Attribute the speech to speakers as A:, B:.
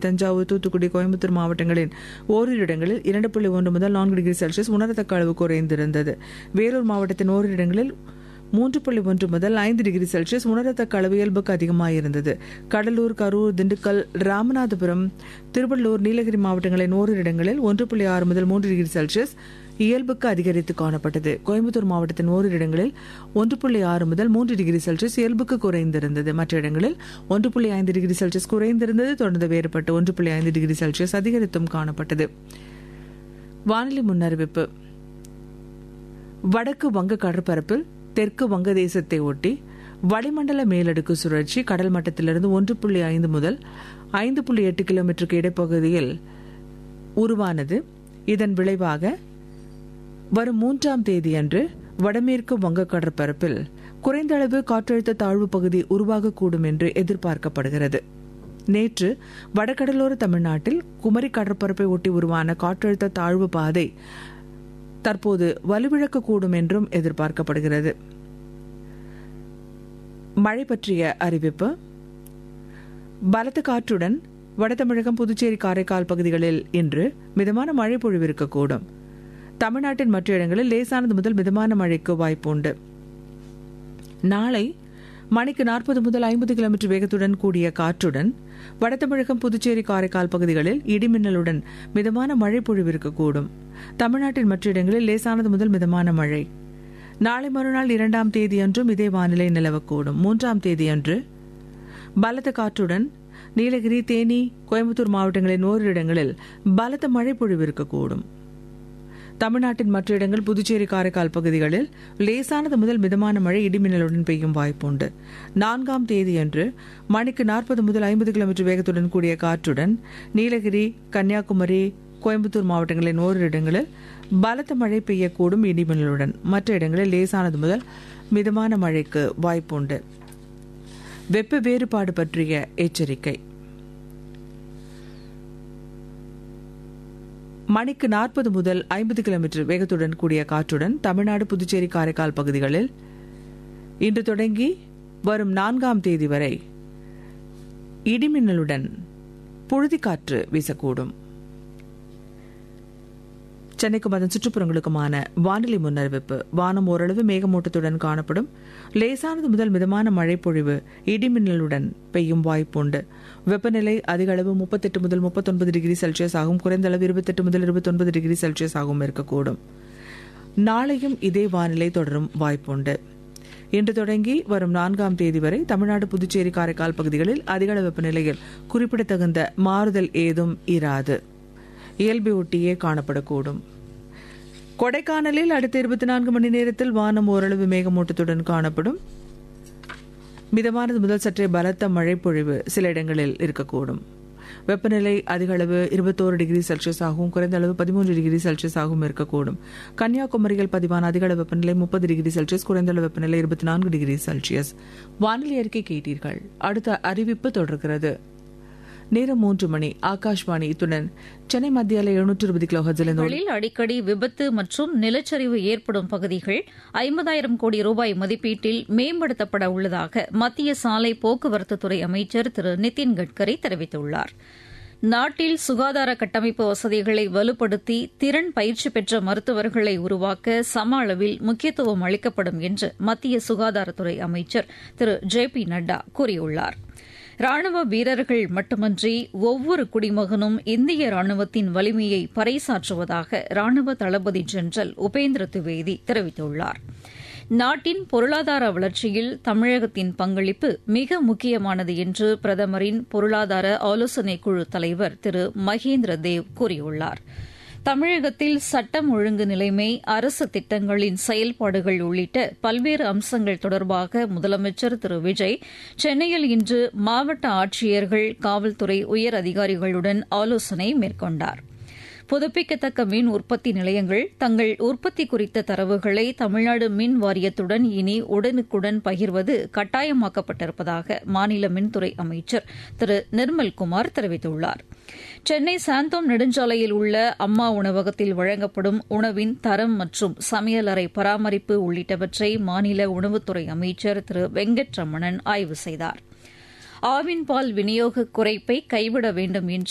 A: தஞ்சாவூர் தூத்துக்குடி கோயம்புத்தூர் மாவட்டங்களின் ஓரிரு இடங்களில் இரண்டு புள்ளி ஒன்று முதல் நான்கு டிகிரி செல்சியஸ் உணரத்தக்க அளவு குறைந்திருந்தது வேலூர் மாவட்டத்தின் ஓரிரு இடங்களில் மூன்று புள்ளி ஒன்று முதல் ஐந்து டிகிரி செல்சியஸ் உணரத்தக்க அளவு இயல்புக்கு அதிகமாக இருந்தது கடலூர் கரூர் திண்டுக்கல் ராமநாதபுரம் திருவள்ளூர் நீலகிரி மாவட்டங்களின் ஓரிரு இடங்களில் ஒன்று புள்ளி ஆறு முதல் மூன்று டிகிரி செல்சியஸ் இயல்புக்கு அதிகரித்து காணப்பட்டது கோயம்புத்தூர் மாவட்டத்தின் ஓரிரு இடங்களில் ஒன்று புள்ளி ஆறு முதல் மூன்று டிகிரி செல்சியஸ் இயல்புக்கு குறைந்திருந்தது மற்ற இடங்களில் ஒன்று புள்ளி ஐந்து டிகிரி செல்சியஸ் குறைந்திருந்தது தொடர்ந்து வேறுபட்டு ஒன்று புள்ளி ஐந்து டிகிரி செல்சியஸ் அதிகரித்தும் காணப்பட்டது வானிலை முன்னறிவிப்பு வடக்கு வங்க கடற்பரப்பில் தெற்கு வங்கதேசத்தை ஒட்டி வளிமண்டல மேலடுக்கு சுழற்சி கடல் மட்டத்திலிருந்து ஒன்று புள்ளி ஐந்து முதல் ஐந்து புள்ளி எட்டு கிலோமீட்டருக்கு இடைப்பகுதியில் உருவானது இதன் விளைவாக வரும் மூன்றாம் தேதியன்று வடமேற்கு வங்க கடற்பரப்பில் குறைந்த அளவு காற்றழுத்த தாழ்வு பகுதி உருவாகக்கூடும் என்று எதிர்பார்க்கப்படுகிறது நேற்று வடகடலோர தமிழ்நாட்டில் குமரி கடற்பரப்பை ஒட்டி உருவான காற்றழுத்த தாழ்வு பாதை தற்போது வலுவிழக்கக்கூடும் என்றும் எதிர்பார்க்கப்படுகிறது மழை பற்றிய அறிவிப்பு பலத்த காற்றுடன் வடதமிழகம் புதுச்சேரி காரைக்கால் பகுதிகளில் இன்று மிதமான மழை பொழிவிருக்கக்கூடும் தமிழ்நாட்டின் மற்ற இடங்களில் லேசானது முதல் மிதமான மழைக்கு வாய்ப்புண்டு நாளை மணிக்கு நாற்பது முதல் ஐம்பது கிலோமீட்டர் வேகத்துடன் கூடிய காற்றுடன் வடதமிழகம் புதுச்சேரி காரைக்கால் பகுதிகளில் இடிமின்னலுடன் மிதமான மழை பொழிவிருக்கக்கூடும் தமிழ்நாட்டின் மற்ற இடங்களில் லேசானது முதல் மிதமான மழை நாளை மறுநாள் இரண்டாம் தேதியன்றும் இதே வானிலை நிலவக்கூடும் மூன்றாம் தேதியன்று பலத்த காற்றுடன் நீலகிரி தேனி கோயம்புத்தூர் மாவட்டங்களின் ஓரிரு இடங்களில் பலத்த மழை பொழிவிருக்கக்கூடும் தமிழ்நாட்டின் மற்ற இடங்கள் புதுச்சேரி காரைக்கால் பகுதிகளில் லேசானது முதல் மிதமான மழை இடிமின்னலுடன் பெய்யும் வாய்ப்புண்டு நான்காம் தேதியன்று மணிக்கு நாற்பது முதல் ஐம்பது கிலோமீட்டர் வேகத்துடன் கூடிய காற்றுடன் நீலகிரி கன்னியாகுமரி கோயம்புத்தூர் மாவட்டங்களின் ஓரிரு இடங்களில் பலத்த மழை பெய்யக்கூடும் இடிமின்னலுடன் மற்ற இடங்களில் லேசானது முதல் மிதமான மழைக்கு வாய்ப்புண்டு வெப்ப வேறுபாடு பற்றிய எச்சரிக்கை மணிக்கு நாற்பது முதல் ஐம்பது கிலோமீட்டர் வேகத்துடன் கூடிய காற்றுடன் தமிழ்நாடு புதுச்சேரி காரைக்கால் பகுதிகளில் இன்று தொடங்கி வரும் நான்காம் தேதி வரை இடிமின்னலுடன் புழுதிக்காற்று வீசக்கூடும் சென்னைக்கும் அதன் சுற்றுப்புறங்களுக்குமான வானிலை முன்னறிவிப்பு வானம் ஓரளவு மேகமூட்டத்துடன் காணப்படும் லேசானது முதல் மிதமான மழை பொழிவு இடிமின்னலுடன் பெய்யும் வாய்ப்புண்டு வெப்பநிலை அதிக அளவு முப்பத்தெட்டு முதல் முப்பத்தொன்பது டிகிரி செல்சியஸ் ஆகும் குறைந்த அளவு இருபத்தெட்டு முதல் இருபத்தொன்பது டிகிரி செல்சியஸ் ஆகவும் இருக்கக்கூடும் நாளையும் இதே வானிலை தொடரும் வாய்ப்புண்டு இன்று தொடங்கி வரும் நான்காம் தேதி வரை தமிழ்நாடு புதுச்சேரி காரைக்கால் பகுதிகளில் அதிகளவு வெப்பநிலையில் குறிப்பிடத்தகுந்த மாறுதல் ஏதும் இராது இயல்பை ஒட்டியே காணப்படக்கூடும் கொடைக்கானலில் அடுத்த இருபத்தி நான்கு மணி நேரத்தில் வானம் ஓரளவு மேகமூட்டத்துடன் காணப்படும் மிதமானது முதல் சற்றே பலத்த மழை பொழிவு சில இடங்களில் இருக்கக்கூடும் வெப்பநிலை அதிக அளவு இருபத்தோரு டிகிரி செல்சியஸ் ஆகவும் குறைந்த அளவு பதிமூன்று டிகிரி செல்சியஸ் ஆகவும் இருக்கக்கூடும் கன்னியாகுமரியில் பதிவான அதிக அளவு வெப்பநிலை முப்பது டிகிரி செல்சியஸ் குறைந்த அளவு வெப்பநிலை இருபத்தி நான்கு டிகிரி செல்சியஸ் வானிலை அறிக்கை கேட்டீர்கள் அடுத்த அறிவிப்பு தொடர்கிறது நேரம் மூன்று மணி ஆகாஷ்வாணி இத்துடன் சென்னை மத்திய அலை எழுநூற்று இருபது கிலோ
B: களில் அடிக்கடி விபத்து மற்றும் நிலச்சரிவு ஏற்படும் பகுதிகள் ஐம்பதாயிரம் கோடி ரூபாய் மதிப்பீட்டில் மேம்படுத்தப்பட உள்ளதாக மத்திய சாலை போக்குவரத்துத்துறை அமைச்சர் திரு நிதின் கட்கரி தெரிவித்துள்ளார் நாட்டில் சுகாதார கட்டமைப்பு வசதிகளை வலுப்படுத்தி திறன் பயிற்சி பெற்ற மருத்துவர்களை உருவாக்க சம அளவில் முக்கியத்துவம் அளிக்கப்படும் என்று மத்திய சுகாதாரத்துறை அமைச்சர் திரு ஜே பி நட்டா கூறியுள்ளாா் ராணுவ வீரர்கள் மட்டுமன்றி ஒவ்வொரு குடிமகனும் இந்திய ராணுவத்தின் வலிமையை பறைசாற்றுவதாக ராணுவ தளபதி ஜெனரல் உபேந்திர திவேதி தெரிவித்துள்ளார் நாட்டின் பொருளாதார வளர்ச்சியில் தமிழகத்தின் பங்களிப்பு மிக முக்கியமானது என்று பிரதமரின் பொருளாதார ஆலோசனைக் குழு தலைவர் திரு மகேந்திர தேவ் கூறியுள்ளார் தமிழகத்தில் சட்டம் ஒழுங்கு நிலைமை அரசு திட்டங்களின் செயல்பாடுகள் உள்ளிட்ட பல்வேறு அம்சங்கள் தொடர்பாக முதலமைச்சர் திரு விஜய் சென்னையில் இன்று மாவட்ட ஆட்சியர்கள் காவல்துறை உயர் அதிகாரிகளுடன் ஆலோசனை மேற்கொண்டார் புதுப்பிக்கத்தக்க மின் உற்பத்தி நிலையங்கள் தங்கள் உற்பத்தி குறித்த தரவுகளை தமிழ்நாடு மின் வாரியத்துடன் இனி உடனுக்குடன் பகிர்வது கட்டாயமாக்கப்பட்டிருப்பதாக மாநில மின்துறை அமைச்சர் திரு நிர்மல்குமார் தெரிவித்துள்ளார் சென்னை சாந்தோம் நெடுஞ்சாலையில் உள்ள அம்மா உணவகத்தில் வழங்கப்படும் உணவின் தரம் மற்றும் சமையலறை பராமரிப்பு உள்ளிட்டவற்றை மாநில உணவுத்துறை அமைச்சர் திரு வெங்கட்ரமணன் ஆய்வு செய்தார் ஆவின் பால் விநியோக குறைப்பை கைவிட வேண்டும் என்று